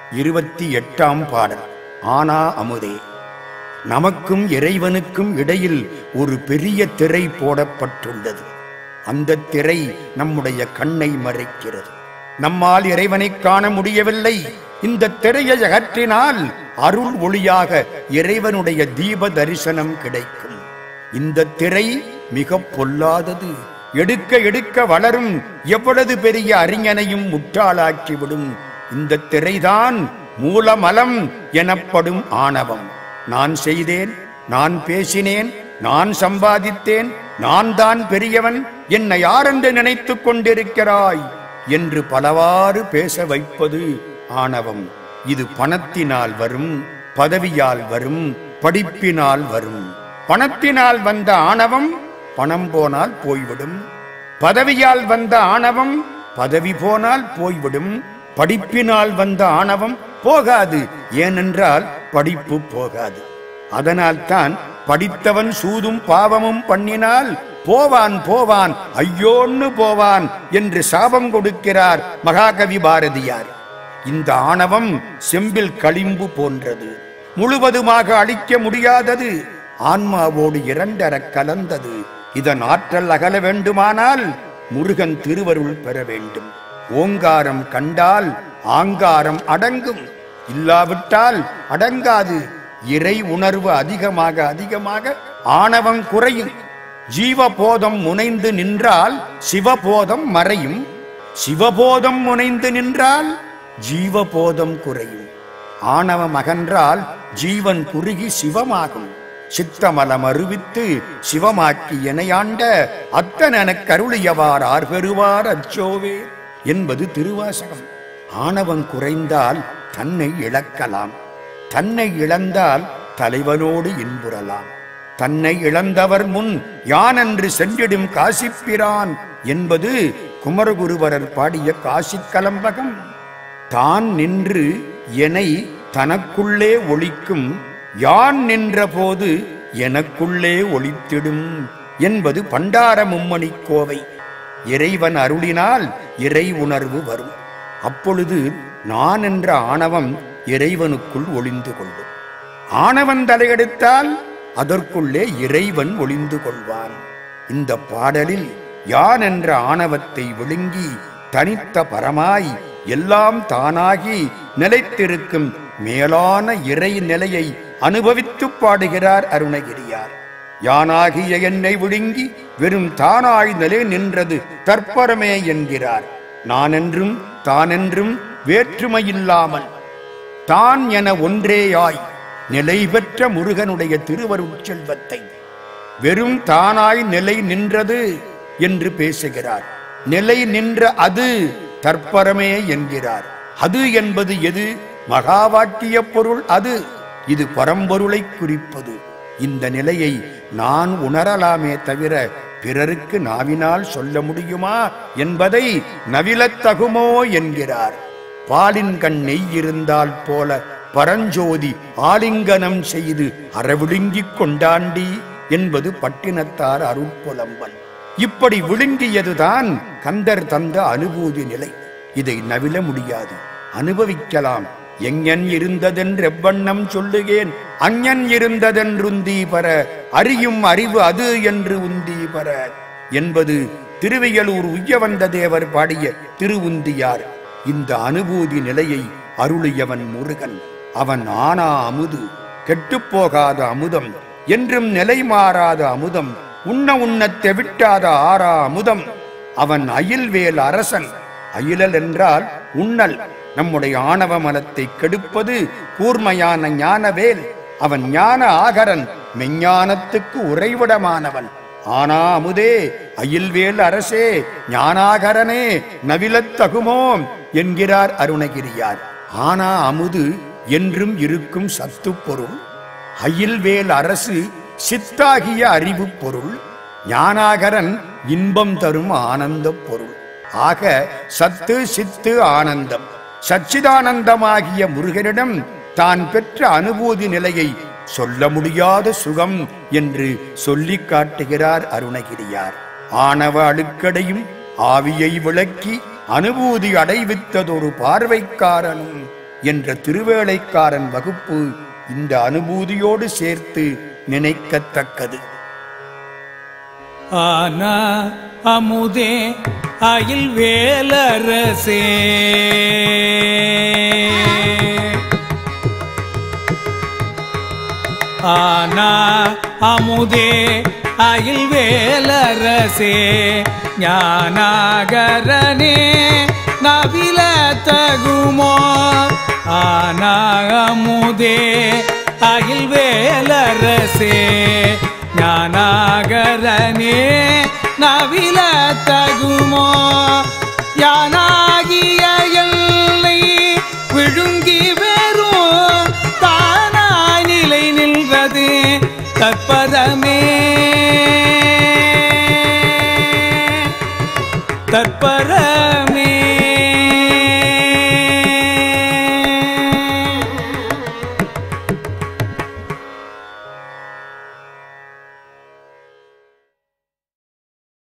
இருபத்தி எட்டாம் பாடல் ஆனா அமுதே நமக்கும் இறைவனுக்கும் இடையில் ஒரு பெரிய திரை போடப்பட்டுள்ளது அந்த திரை நம்முடைய கண்ணை மறைக்கிறது நம்மால் இறைவனை காண முடியவில்லை இந்த திரையை அகற்றினால் அருள் ஒளியாக இறைவனுடைய தீப தரிசனம் கிடைக்கும் இந்த திரை மிக பொல்லாதது எடுக்க எடுக்க வளரும் எவ்வளவு பெரிய அறிஞனையும் முட்டாளாக்கிவிடும் இந்த திரைதான் மூலமலம் எனப்படும் ஆணவம் நான் செய்தேன் நான் பேசினேன் நான் சம்பாதித்தேன் நான் தான் பெரியவன் என்னை யாரென்று நினைத்துக் கொண்டிருக்கிறாய் என்று பலவாறு பேச வைப்பது ஆணவம் இது பணத்தினால் வரும் பதவியால் வரும் படிப்பினால் வரும் பணத்தினால் வந்த ஆணவம் பணம் போனால் போய்விடும் பதவியால் வந்த ஆணவம் பதவி போனால் போய்விடும் படிப்பினால் வந்த ஆணவம் போகாது ஏனென்றால் படிப்பு போகாது அதனால்தான் படித்தவன் சூதும் பாவமும் பண்ணினால் போவான் போவான் ஐயோன்னு போவான் என்று சாபம் கொடுக்கிறார் மகாகவி பாரதியார் இந்த ஆணவம் செம்பில் களிம்பு போன்றது முழுவதுமாக அழிக்க முடியாதது ஆன்மாவோடு இரண்டர கலந்தது இதன் ஆற்றல் அகல வேண்டுமானால் முருகன் திருவருள் பெற வேண்டும் ஓங்காரம் கண்டால் ஆங்காரம் அடங்கும் இல்லாவிட்டால் அடங்காது இறை உணர்வு அதிகமாக அதிகமாக ஆணவம் குறையும் ஜீவபோதம் முனைந்து நின்றால் சிவபோதம் மறையும் சிவபோதம் முனைந்து நின்றால் ஜீவபோதம் குறையும் ஆணவம் அகன்றால் ஜீவன் குறுகி சிவமாகும் சித்தமலம் அறிவித்து சிவமாக்கி இணையாண்ட அத்தனெனக் கருளியவார் ஆர் பெறுவார் அச்சோவே என்பது திருவாசகம் ஆணவம் குறைந்தால் தன்னை இழக்கலாம் தன்னை இழந்தால் தலைவனோடு இன்புறலாம் தன்னை இழந்தவர் முன் யானென்று சென்றிடும் காசிப்பிரான் என்பது குமரகுருவரர் பாடிய காசிக் கலம்பகம் தான் நின்று எனை தனக்குள்ளே ஒளிக்கும் யான் நின்ற போது எனக்குள்ளே ஒளித்திடும் என்பது பண்டார மும்மணி கோவை இறைவன் அருளினால் இறை உணர்வு வரும் அப்பொழுது நான் என்ற ஆணவம் இறைவனுக்குள் ஒளிந்து கொள்ளும் ஆணவன் தலையெடுத்தால் அதற்குள்ளே இறைவன் ஒளிந்து கொள்வான் இந்த பாடலில் யான் என்ற ஆணவத்தை விழுங்கி தனித்த பரமாய் எல்லாம் தானாகி நிலைத்திருக்கும் மேலான இறை நிலையை அனுபவித்து பாடுகிறார் அருணகிரியார் யானாகிய என்னை விழுங்கி வெறும் தானாய் நிலை நின்றது தற்பரமே என்கிறார் நானென்றும் தானென்றும் வேற்றுமையில்லாமல் தான் என ஒன்றேயாய் நிலை பெற்ற முருகனுடைய திருவருட் செல்வத்தை வெறும் தானாய் நிலை நின்றது என்று பேசுகிறார் நிலை நின்ற அது தற்பரமே என்கிறார் அது என்பது எது மகா வாக்கிய பொருள் அது இது பரம்பொருளை குறிப்பது இந்த நிலையை நான் உணரலாமே தவிர பிறருக்கு நாவினால் சொல்ல முடியுமா என்பதை நவிலத்தகுமோ என்கிறார் பாலின் கண் நெய் இருந்தால் போல பரஞ்சோதி ஆலிங்கனம் செய்து அறவிழுங்கிக் கொண்டாண்டி என்பது பட்டினத்தார் அருட்புலம்பல் இப்படி விழுங்கியதுதான் கந்தர் தந்த அனுபூதி நிலை இதை நவில முடியாது அனுபவிக்கலாம் எங்கன் இருந்ததென்றெவ்வண்ணம் சொல்லுகேன் அஞ்ஞன் இருந்ததென்றுந்தி பர அறியும் அறிவு அது என்று உந்தி பர என்பது திருவையலூர் உய்யவந்த தேவர் பாடிய திருவுந்தியார் இந்த அனுபூதி நிலையை அருளியவன் முருகன் அவன் ஆனா அமுது கெட்டுப்போகாத அமுதம் என்றும் நிலை மாறாத அமுதம் உண்ண உண்ணத் தெவிட்டாத ஆறா அமுதம் அவன் அயில்வேல் அரசன் அயிலல் என்றால் உண்ணல் நம்முடைய ஆணவ மனத்தை கெடுப்பது கூர்மையான ஞானவேல் அவன் ஞான ஆகரன் மெஞ்ஞானத்துக்கு உறைவிடமானவன் ஆனா அமுதே அயில்வேல் அரசே ஞானாகரனே நவிலத்தகுமோ என்கிறார் அருணகிரியார் ஆனா அமுது என்றும் இருக்கும் சத்து பொருள் அயில்வேல் அரசு சித்தாகிய அறிவு பொருள் ஞானாகரன் இன்பம் தரும் ஆனந்த பொருள் ஆக சத்து சித்து ஆனந்தம் சச்சிதானந்தமாகிய முருகனிடம் தான் பெற்ற அனுபூதி நிலையை சொல்ல முடியாத சுகம் என்று சொல்லிக் காட்டுகிறார் அருணகிரியார் ஆணவ அழுக்கடையும் ஆவியை விளக்கி அனுபூதி அடைவித்ததொரு பார்வைக்காரனும் என்ற திருவேளைக்காரன் வகுப்பு இந்த அனுபூதியோடு சேர்த்து நினைக்கத்தக்கது ஆனா அமுதே அயில் வேலரசே ஆனா அமுதே அயில் வேலரசே ஞானாகரனே நவில தகுமோ ஆனா அமுதே அயில் வேலரசே ஞானாகரனே நவில தகுமோ யானாகிய எல்லை விழுங்கி வெறும் தானாய் நிலை நின்றது தற்பதமே தற்பரமே